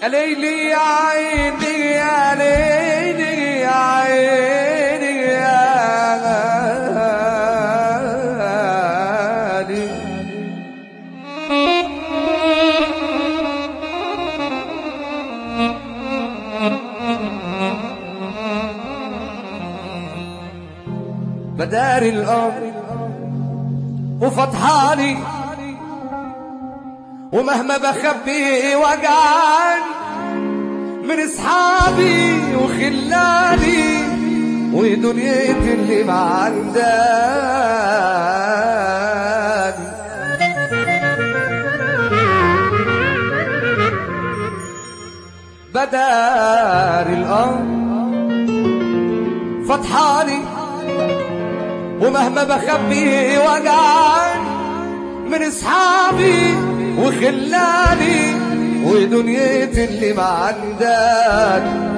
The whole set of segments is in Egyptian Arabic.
يا ليلي يا عيني يا ليلي يا عيني يا غالي بداري الأمر وفضحاني ومهما بخبي وجعان من اصحابي وخلاني ودنيتي اللي معنداني بدار الأمر فضحاني ومهما بخبي وجعان من اصحابي وخلاني ودنيتي اللي معنداني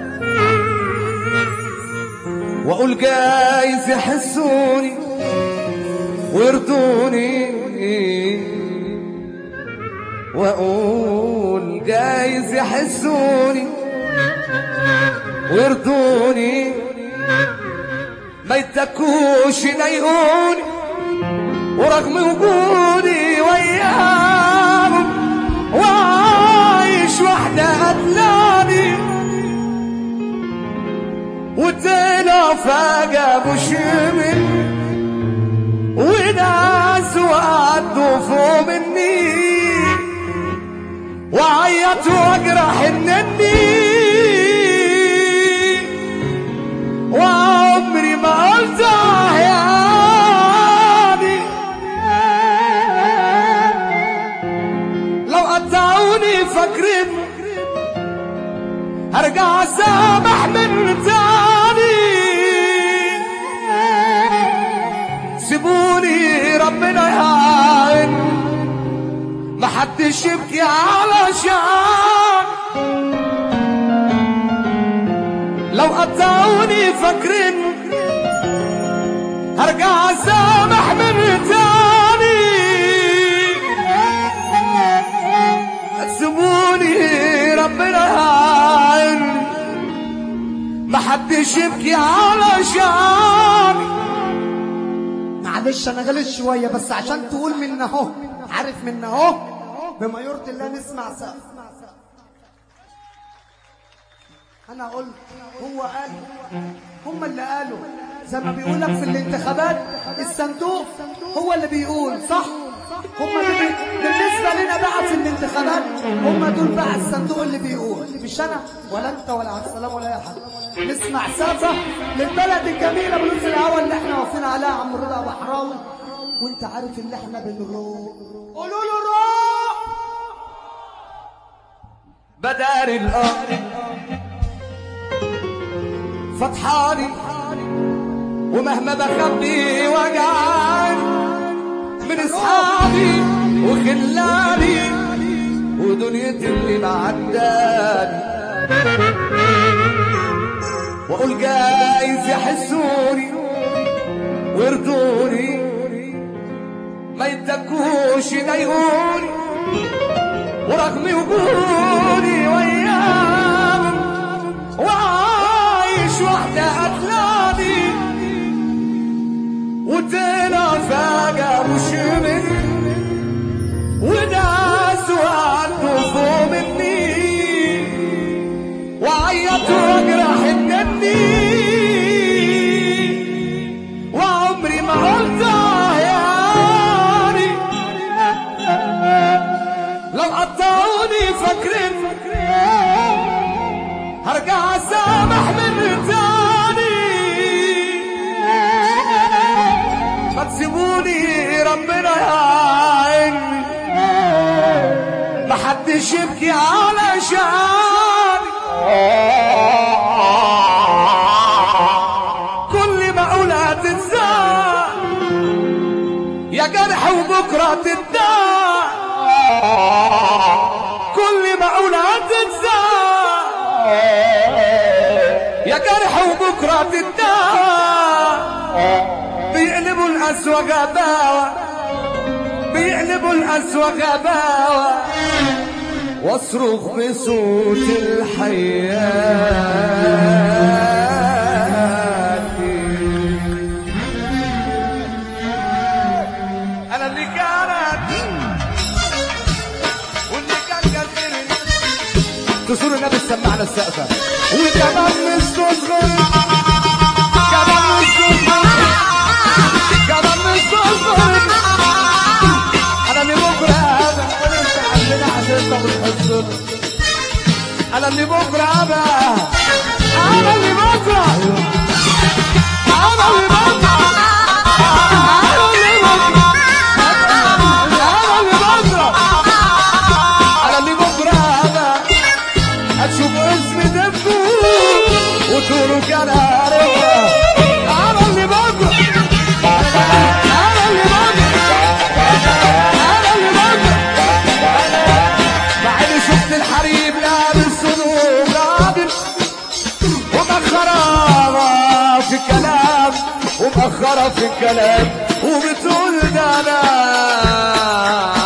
واقول جايز يحسوني ويرضوني واقول جايز يحسوني ويرضوني ما يتكوش يضايقوني ورغم وجودي وياهم وعايش وحدة قتلاني وطلع فجأة مش من وناس وقعدوا فوق مني وعيطوا واجرح النني وعمري ما قلت احياني لو قطعوني فاكرين هرجع اسامح من تاني سيبوني ربنا يعين محدش يبكي علشان لو قطعوني فاكرين هرجع اسامح من تاني سيبوني ربنا يعين محدش يبكي علشان معلش انا غلط شويه بس عشان تقول من اهو عارف من اهو بما يرضي الله نسمع سقف انا قلت هو قال هم اللي قالوا زي ما بيقول لك في الانتخابات الصندوق هو اللي بيقول صح هم اللي بي... بالنسبه لنا بقى في الانتخابات هم دول بقى الصندوق اللي بيقول مش انا ولا انت ولا عبد السلام ولا اي حد نسمع سقفه للبلد الجميله بلوز الهوا اللي احنا واقفين عليها عم رضا بحراوي وانت عارف اللي احنا بنروح قولوا له روح بدار الأرض فضحاني ومهما بخبي وجعان من اصحابي وخلاني ودنيتي اللي معداني واقول جايز يحسوني ويرضوني ما يتكوش يضايقوني ورغم وجودي وياهم وعايش وحدة قتلاني وطلع فجأة مش مني وناس وقعدوا فوق مني وعيطوا واجرح النني وعمري ما قلت عياني لو قطعوني فاكرين هرجع اسامح من تاني ما تسيبوني ربنا يعيني محدش يبكي علشاني كل ما اقولها تتزاح يا جرح وبكره تتداع كل ما اقولها تتزاح يا جرح وبكره تتداع بيقلبوا الأسوأ غباوة بيقلبوا الأسوأ غباوة واصرخ بصوت الحياة انا اللي كانت واللي كان كثير كسور النبي سمعنا السقفة وكمان مستصغر كمان مستصغر كمان مستصغر انا اللي بكره هذا وانت عندنا عشان تاخد حصتنا انا اللي بكره هذا انا اللي بكره انا اللي بكره انا اللي بكره انا اللي بكره انا اللي بكره هذا هتشوف اسم دفه وتقولوا كان عارفها انا اللي بكره انا اللي بكره انا اللي بكره مع اني شفت الحريم لابس صدوق راجل ومأخرة في الكلام ومأخرة في الكلام وبتقول ده نار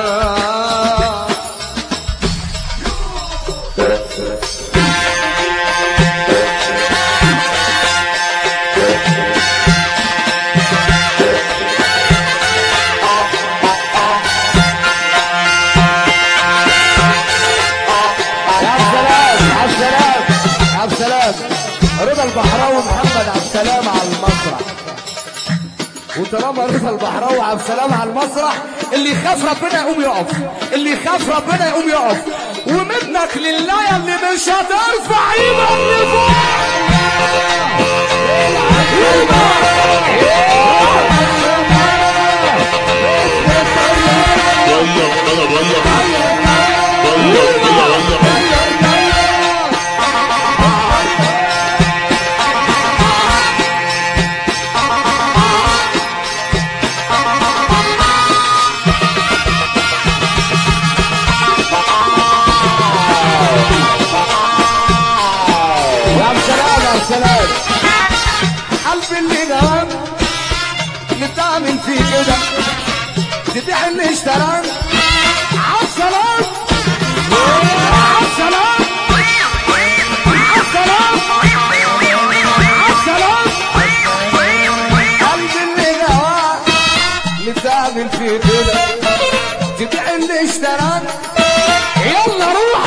يا عبد السلام يا عبد السلام يا عبد السلام رضا البحراوي محمد عبد السلام على المسرح وطالما رضا البحراوي عبد السلام على المسرح اللي يخاف ربنا يقوم يقف اللي يخاف ربنا يقوم يقف ومنك لله يا اللي مش هترفع ايدك لفوق يا عبد السلام يا عبد السلام قلبي اللي نام اللي بتعمل فيه كده تبيع اللي اشتراه عبد السلام عبد السلام عبد السلام عبد السلام قلبي اللي نواه اللي بتعمل فيه كده تبيع اللي اشتراه يلا روح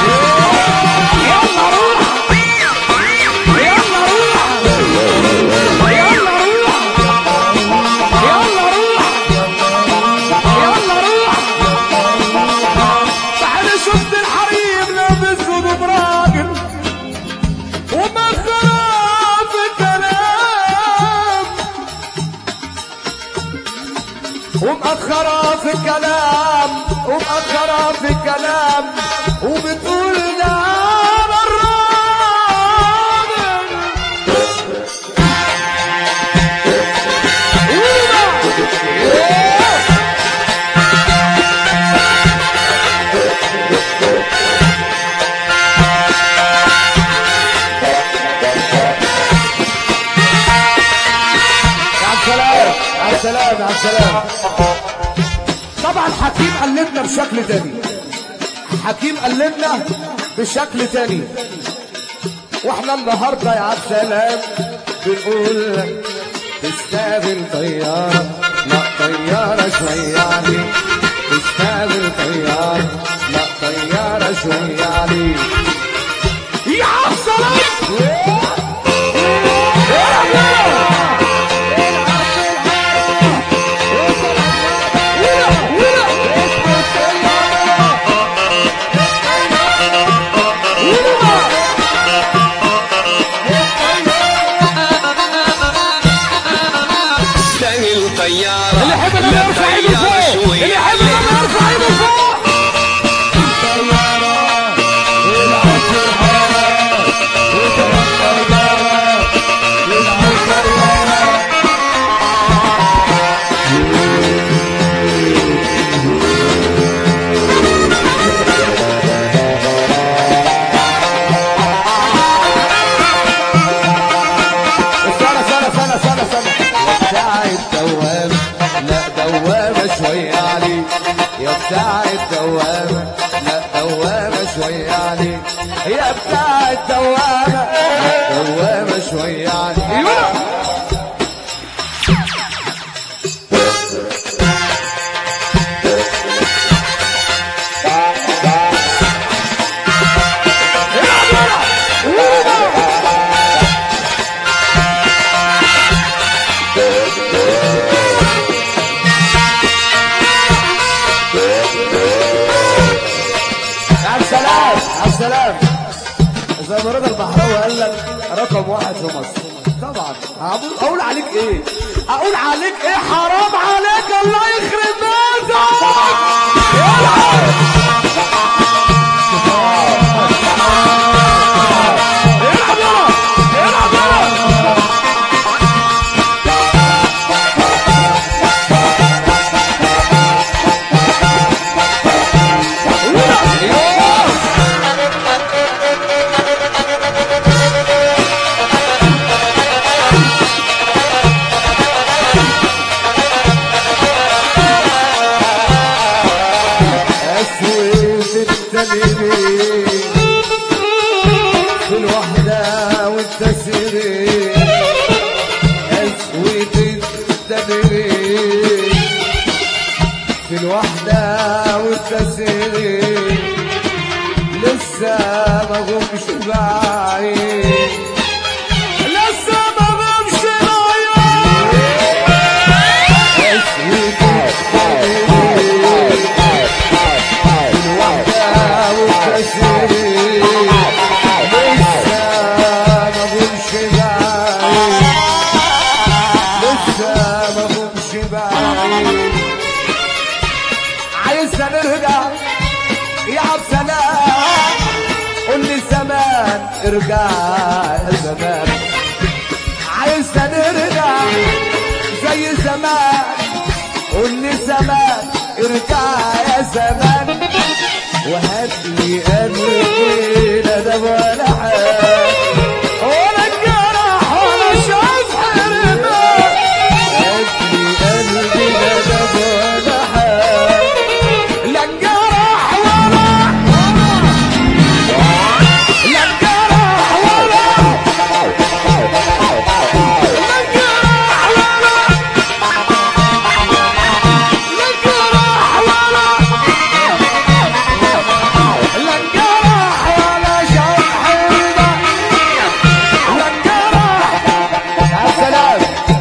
يلا روح يلا روح يلا روح يلا روح يلا روح تعال شفت الحريم لابس هدوم راجل ومخرة في الكلام ومأخرة في الكلام ومأخرة في الكلام وبتقول ده أنا الراجل يا عبد السلام يا عبد السلام يا عبد السلام طبعا حكيم قلدنا بشكل تاني حكيم قلدنا بشكل تاني واحنا النهارده يا عبد السلام بنقول لك تستقبل طيارة لا طيارة شوية عليك تستقبل طيارة لا طيارة شوية عليك يا عبد السلام تاني الطيارة اللي يحب لما لا يرفع ايده طيارة فوق شوية اللي يحب لما يرفع ايده فوق سنة سنة سنة سنة سنة بتاع الدوام لا دوامة شوية عليك يا بتاع الدوامة لا دوامة شوية عليك يا بتاع الدوامة دوامة شوية عليك عبد السلام عبد السلام زي ما رضا البحراوي قال لك رقم واحد في مصر طبعا هقول اقول عليك ايه اقول عليك ايه حرام عليك الله يخرب بيتك العب يلا العب يلا أسود التنين في الوحدة والتسرين أسود التنين في الوحدة والتسرين لسه ما غمش بعيد لسه ما غمش بعيد أسود التنين الوحدة والتسرين لسه ما غمش بعيد لسه ما غمش بعيد عايزنا نرجع يا عبد سلام قول لي زمان ارجع يا زمان عايزنا نرجع زي زمان قول لي زمان ارجع يا زمان وهات لي قلبي لا ده ولا حاجه ولا الجرح ولا شاف حرمان هات لي قلبي لا ده ولا حاجه لا الجرح ولا لا الجرح ولا لا الجرح ولا لا الجرح ولا لا الجرح ولا شاف حرمان لا الجرح يا سلام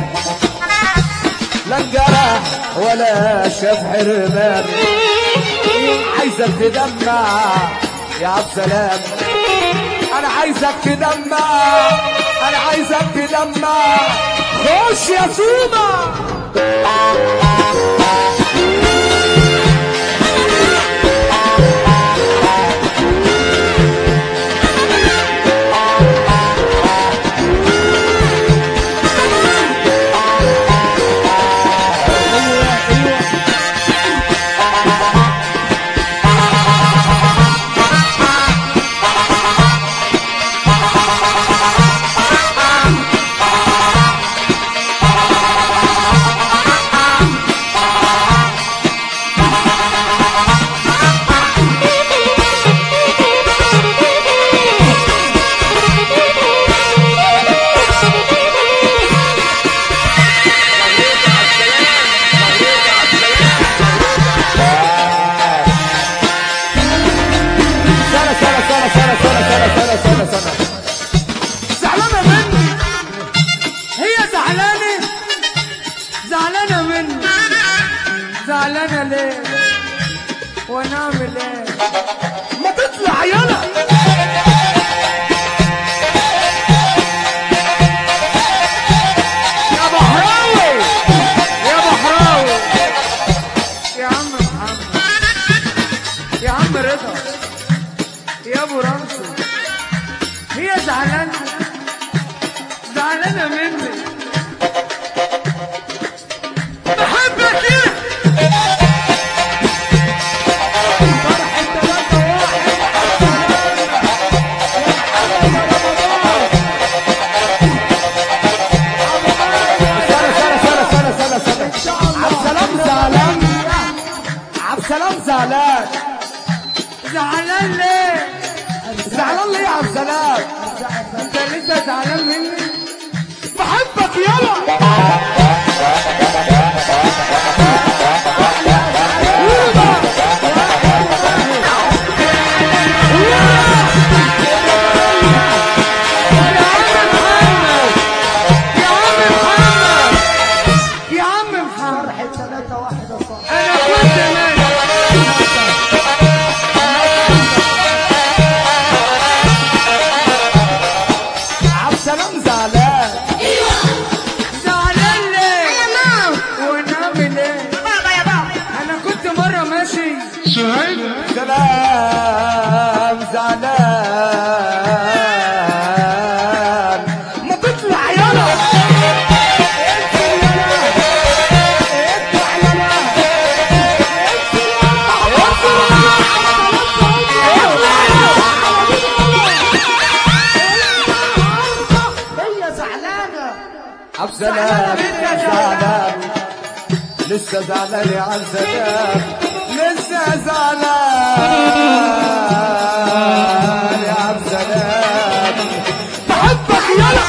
لا الجرح ولا شاف حرمان عايزك تدمع يا عبد السلام انا عايزك تدمع انا عايزك تدمع خش يا سوما سنة سنة سنة سنة سنة سنة سنة سنة سنة زعلانة مني هي زعلانة زعلانة مني زعلانة ليه وانا اعمل ايه ما تطلع يلا يا بحراوي يا بحراوي يا عم محمد يا عم رضا يا ابو رمسي هي زعلانة زعلانة مني بحبك ايه فرح التلاتة واحد سنة سنة سنة سنة سنة سنة عبد السلام زعلان عبد السلام زعلان زعلان ليه؟ زعلان ليه يا عبد السلام انت لسه زعلان مني؟ بحبك يلا يا عم محمد فرحة ثلاثة واحدة صح انا كنت ماشي عبد السلام زعلان زعلان ليه؟ ونعمل ايه؟ انا كنت مرة ماشي سلام زعلان ما تطلع يلا هي زعلانة عبد السلام زعلان لسه زعلان يا عبد السلام لسه زعلان يا عبد السلام بحبك يلا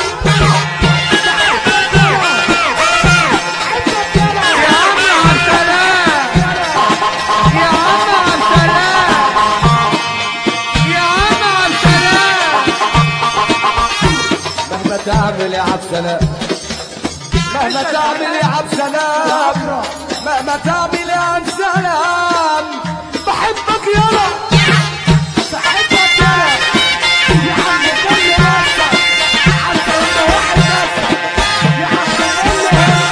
يا عم عبد السلام يا عم عبد السلام يا عم عبد السلام مهما تعمل يا عبد السلام مهما تعمل يا عبد السلام مهما تعمل يا عبد السلام بحبك يلا بحبك يلا يا عم كل نفسك حتى لو واحد نفسك يا عم كل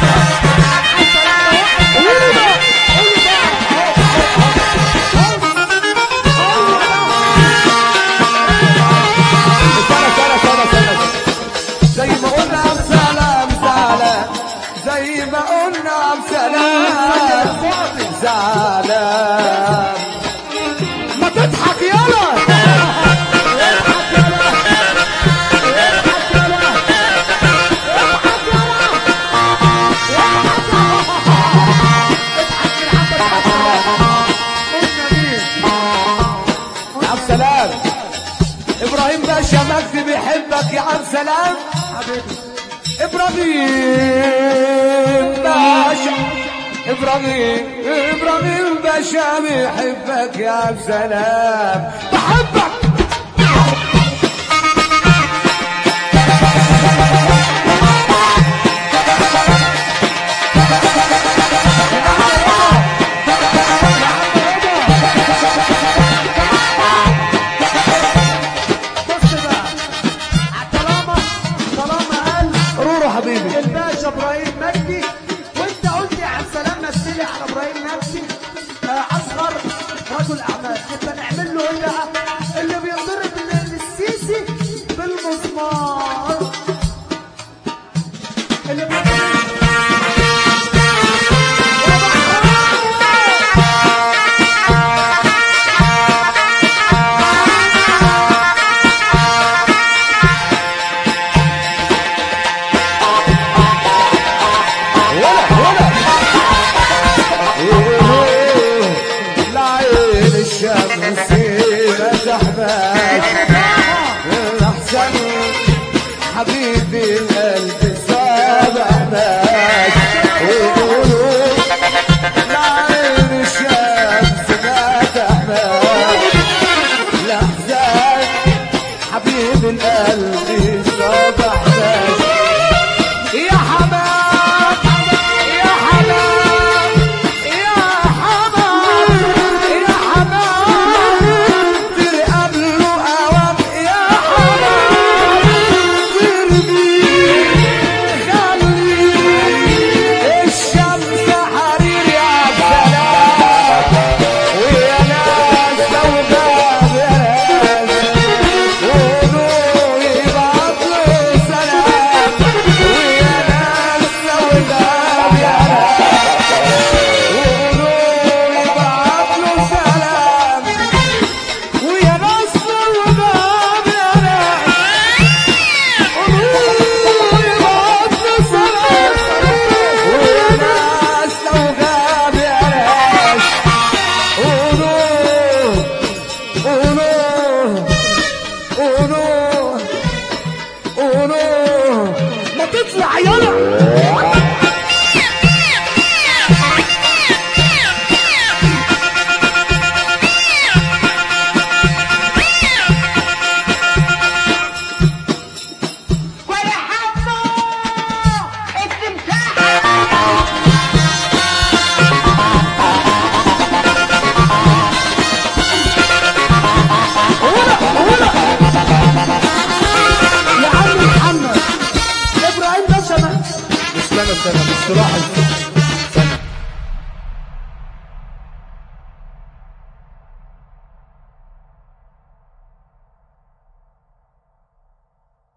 سنة سنة سنة سنة زي ما قلنا عم سلام زعلان زي ما قلنا عم سلام زعلان ما تضحك يلا عبد السلام ابراهيم باشا مجدي بيحبك يا عبد السلام ابراهيم باشا ابراهيم ابراهيم باشا بيحبك يا عبد السلام بحبك بص بقى طالما طالما قال رورو حبيبي الباشا ابراهيم مجدي وانت قلت يا عبد السلام مثلي على ابراهيم مجدي آه، اصغر رجل اعمال يبقى نعمل له ايه بقى اللي بينضرب من السيسي بالمسمار استنى استنى مش تلاحظ